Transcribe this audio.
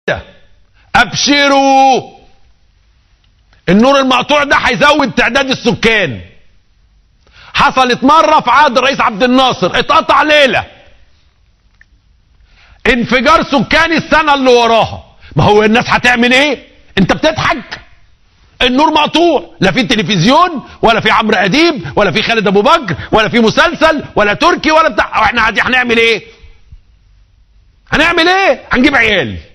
ابشروا النور المقطوع ده هيزود تعداد السكان حصلت مرة في عهد الرئيس عبد الناصر اتقطع ليلة انفجار سكاني السنة اللي وراها ما هو الناس هتعمل ايه انت بتضحك النور مقطوع لا في تلفزيون ولا في عمرو اديب ولا في خالد ابو بكر ولا في مسلسل ولا تركي ولا بتاع احنا هنعمل ايه هنعمل ايه هنجيب عيال